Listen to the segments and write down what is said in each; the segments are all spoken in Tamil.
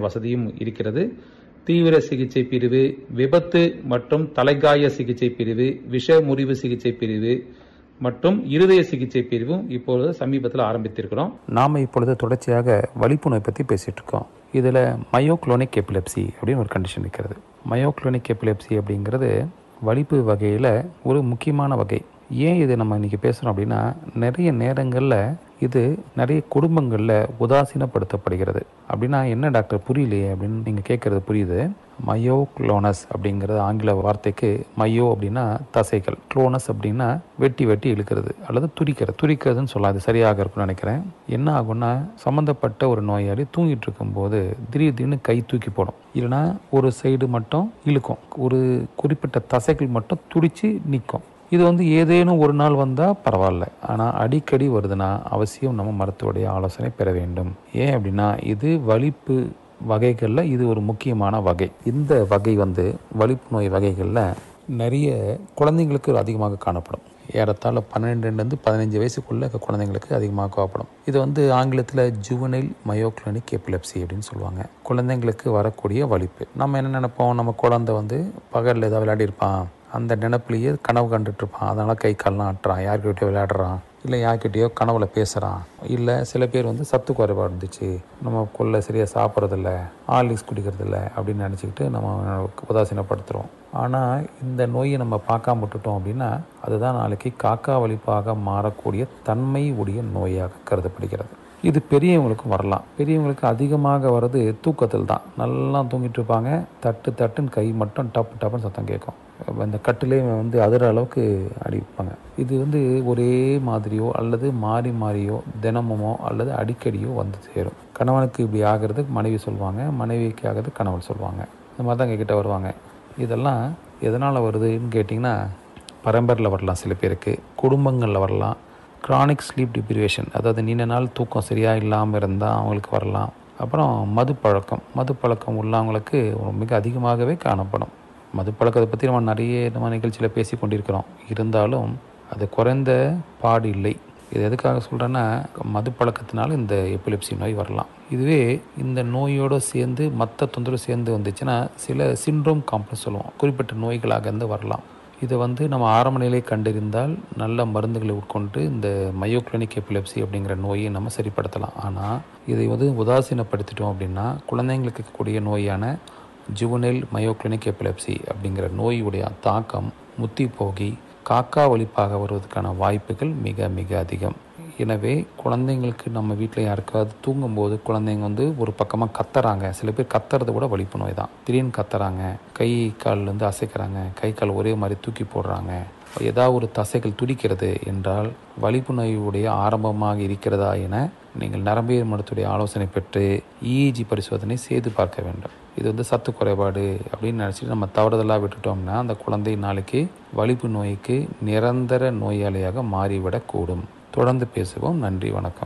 வசதியும் இருக்கிறது தீவிர சிகிச்சை பிரிவு விபத்து மற்றும் தலைகாய சிகிச்சை பிரிவு விஷ முறிவு சிகிச்சை பிரிவு மற்றும் இருதய சிகிச்சை பிரிவும் இப்பொழுது சமீபத்தில் ஆரம்பித்திருக்கிறோம் நாம் இப்பொழுது தொடர்ச்சியாக வலிப்பு நோய் பற்றி பேசிகிட்டு இருக்கோம் இதில் மயோக்ளோனிக் எபிலெப்சி அப்படின்னு ஒரு கண்டிஷன் இருக்கிறது மயோக்ளோனிக் எபிலெப்சி அப்படிங்கிறது வலிப்பு வகையில் ஒரு முக்கியமான வகை ஏன் இது நம்ம இன்றைக்கி பேசுகிறோம் அப்படின்னா நிறைய நேரங்களில் இது நிறைய குடும்பங்களில் உதாசீனப்படுத்தப்படுகிறது அப்படின்னா என்ன டாக்டர் புரியலையே அப்படின்னு நீங்கள் கேட்குறது புரியுது மயோ குளோனஸ் அப்படிங்கிறது ஆங்கில வார்த்தைக்கு மயோ அப்படின்னா தசைகள் குளோனஸ் அப்படின்னா வெட்டி வெட்டி இழுக்கிறது அல்லது துரிக்கிறது துரிக்கிறதுன்னு சொல்லலாம் அது சரியாக இருக்கும்னு நினைக்கிறேன் என்ன ஆகும்னா சம்மந்தப்பட்ட ஒரு நோயாளி தூங்கிட்டு இருக்கும்போது திடீர் திடீர்னு கை தூக்கி போடும் இல்லைன்னா ஒரு சைடு மட்டும் இழுக்கும் ஒரு குறிப்பிட்ட தசைகள் மட்டும் துடிச்சு நிற்கும் இது வந்து ஏதேனும் ஒரு நாள் வந்தால் பரவாயில்ல ஆனால் அடிக்கடி வருதுன்னா அவசியம் நம்ம மருத்துவடைய ஆலோசனை பெற வேண்டும் ஏன் அப்படின்னா இது வலிப்பு வகைகளில் இது ஒரு முக்கியமான வகை இந்த வகை வந்து வலிப்பு நோய் வகைகளில் நிறைய குழந்தைங்களுக்கு அதிகமாக காணப்படும் ஏறத்தாழ பன்னெண்டுலேருந்து பதினஞ்சு வயசுக்குள்ள இருக்க குழந்தைங்களுக்கு அதிகமாக காணப்படும் இது வந்து ஆங்கிலத்தில் ஜுவனைல் மயோக்ளனிக் எபிலெப்சி அப்படின்னு சொல்லுவாங்க குழந்தைங்களுக்கு வரக்கூடிய வலிப்பு நம்ம என்ன நினைப்போம் நம்ம குழந்தை வந்து பகலில் ஏதாவது விளையாடி இருப்பான் அந்த நினப்புலையே கனவு கண்டுட்டு இருப்பான் அதனால் கை கால்லாம் ஆட்டுறான் யார்கிட்டயோ விளையாடுறான் இல்லை யார்கிட்டயோ கனவுல பேசுகிறான் இல்லை சில பேர் வந்து சத்து குறைபாடு இருந்துச்சு நம்ம கொள்ள சரியாக சாப்பிட்றதில்ல ஆர்லிக்ஸ் குடிக்கிறதில்ல அப்படின்னு நினச்சிக்கிட்டு நம்ம உதாசீனப்படுத்துகிறோம் ஆனால் இந்த நோயை நம்ம பார்க்காம விட்டுட்டோம் அப்படின்னா அதுதான் நாளைக்கு காக்கா வலிப்பாக மாறக்கூடிய தன்மை உடைய நோயாக கருதப்படுகிறது இது பெரியவங்களுக்கும் வரலாம் பெரியவங்களுக்கு அதிகமாக வர்றது தூக்கத்தில் தான் நல்லா தூங்கிட்டு இருப்பாங்க தட்டு தட்டுன்னு கை மட்டும் டப்பு டப்புன்னு சத்தம் கேட்கும் அந்த கட்டிலே வந்து அதிர அளவுக்கு அடிப்பாங்க இது வந்து ஒரே மாதிரியோ அல்லது மாறி மாறியோ தினமுமோ அல்லது அடிக்கடியோ வந்து சேரும் கணவனுக்கு இப்படி ஆகிறது மனைவி சொல்லுவாங்க மனைவிக்கு ஆகிறது கணவன் சொல்லுவாங்க இந்த மாதிரி தான் எங்ககிட்ட வருவாங்க இதெல்லாம் எதனால் வருதுன்னு கேட்டிங்கன்னா பரம்பரையில் வரலாம் சில பேருக்கு குடும்பங்களில் வரலாம் க்ரானிக் ஸ்லீப் டிப்ரிவேஷன் அதாவது நீண்ட நாள் தூக்கம் சரியாக இல்லாமல் இருந்தால் அவங்களுக்கு வரலாம் அப்புறம் மது பழக்கம் மது பழக்கம் உள்ளவங்களுக்கு மிக அதிகமாகவே காணப்படும் மது பழக்கத்தை பற்றி நம்ம நிறைய நம்ம நிகழ்ச்சியில் பேசி கொண்டிருக்கிறோம் இருந்தாலும் அது குறைந்த பாடு இல்லை இது எதுக்காக சொல்கிறேன்னா மது பழக்கத்தினால இந்த எபிலிப்சி நோய் வரலாம் இதுவே இந்த நோயோடு சேர்ந்து மற்ற தொந்தரவு சேர்ந்து வந்துச்சுன்னா சில சிண்ட்ரோம் காம்ப்ளெக்ஸ் சொல்லுவோம் குறிப்பிட்ட நோய்களாக இருந்து வரலாம் இதை வந்து நம்ம ஆரம்ப நிலையை கண்டறிந்தால் நல்ல மருந்துகளை உட்கொண்டு இந்த மயோக்ளினிக் எபிலெப்சி அப்படிங்கிற நோயை நம்ம சரிப்படுத்தலாம் ஆனால் இதை வந்து உதாசீனப்படுத்திட்டோம் அப்படின்னா குழந்தைங்களுக்கு இருக்கக்கூடிய நோயான ஜுவனல் மயோக்ளினிக் எபிலெப்சி அப்படிங்கிற நோயுடைய தாக்கம் முத்தி போகி காக்கா வலிப்பாக வருவதற்கான வாய்ப்புகள் மிக மிக அதிகம் எனவே குழந்தைங்களுக்கு நம்ம வீட்டில் யாருக்காவது தூங்கும்போது குழந்தைங்க வந்து ஒரு பக்கமாக கத்துறாங்க சில பேர் கத்துறது கூட வலிப்பு நோய் தான் திடீர்னு கத்துறாங்க கை கால்லேருந்து அசைக்கிறாங்க கை கால் ஒரே மாதிரி தூக்கி போடுறாங்க ஏதாவது ஒரு தசைகள் துடிக்கிறது என்றால் வலிப்பு நோயுடைய ஆரம்பமாக இருக்கிறதா என நீங்கள் நரம்பியல் மருத்துவடைய ஆலோசனை பெற்று இஇஜி பரிசோதனை செய்து பார்க்க வேண்டும் இது வந்து சத்து குறைபாடு அப்படின்னு நினச்சிட்டு நம்ம தவறுதலாக விட்டுட்டோம்னா அந்த குழந்தை நாளைக்கு வலிப்பு நோய்க்கு நிரந்தர நோயாளியாக மாறிவிடக்கூடும் தொடர்ந்து பேசுவோம் நன்றி வணக்கம்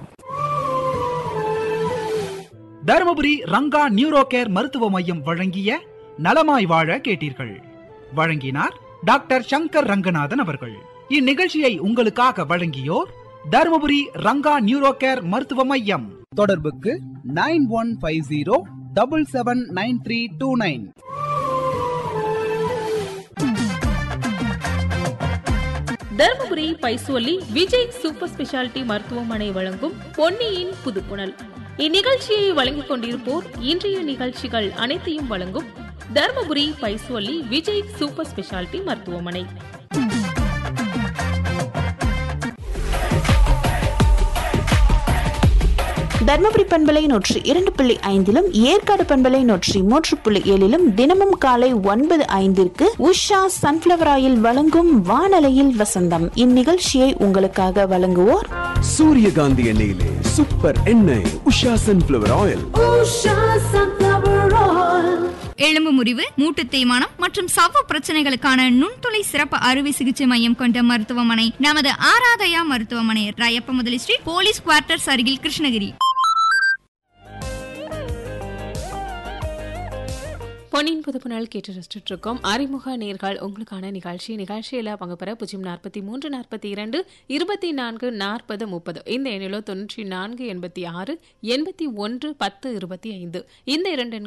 தருமபுரி ரங்கா நியூரோ கேர் மருத்துவ மையம் வழங்கிய நலமாய் வாழ கேட்டீர்கள் வழங்கினார் டாக்டர் சங்கர் ரங்கநாதன் அவர்கள் இந்நிகழ்ச்சியை உங்களுக்காக வழங்கியோர் தருமபுரி ரங்கா நியூரோ கேர் மருத்துவ மையம் தொடர்புக்கு nine one five zero double seven nine three two nine Dharmapuri பைசோலி விஜய் சூப்பர் ஸ்பெஷாலிட்டி மருத்துவமனை வழங்கும் பொன்னியின் புதுப்புணல் இந்நிகழ்ச்சியை வழங்கிக் கொண்டிருப்போர் இன்றைய நிகழ்ச்சிகள் அனைத்தையும் வழங்கும் தருமபுரி பைசோலி விஜய் சூப்பர் ஸ்பெஷாலிட்டி மருத்துவமனை தர்மபுரி பண்பலை நூற்றி இரண்டு புள்ளி ஐந்திலும் ஏற்காடு பண்பலை நூற்றி மூன்று புள்ளி ஏழிலும் தினமும் காலை ஒன்பது ஐந்திற்கு உஷா சன்ஃபிளவர் ஆயில் வழங்கும் வானலையில் வசந்தம் இந்நிகழ்ச்சியை உங்களுக்காக வழங்குவோர் சூரியகாந்தி எண்ணெயிலே சூப்பர் எண்ணெய் உஷா சன்ஃபிளவர் ஆயில் எலும்பு முறிவு மூட்டு தேய்மானம் மற்றும் சவ்வு பிரச்சனைகளுக்கான நுண்துளை சிறப்பு அறுவை சிகிச்சை மையம் கொண்ட மருத்துவமனை நமது ஆராதயா மருத்துவமனை ராயப்ப முதலி ஸ்ட்ரீட் போலீஸ் குவார்ட்டர்ஸ் அருகில் கிருஷ்ணகிரி பொன்னியின் புதுப்பு நாள் கேட்டு ரசிச்சுட்டு இருக்கோம் அறிமுக நேர்கள் உங்களுக்கான நிகழ்ச்சி நிகழ்ச்சியில் பங்கு பெற பூஜ்ஜியம் நாற்பத்தி மூன்று நாற்பத்தி இரண்டு இருபத்தி நான்கு நாற்பது முப்பது இந்த எண்ணிலோ தொண்ணூற்றி நான்கு எண்பத்தி ஆறு எண்பத்தி ஒன்று பத்து இருபத்தி ஐந்து இந்த இரண்டு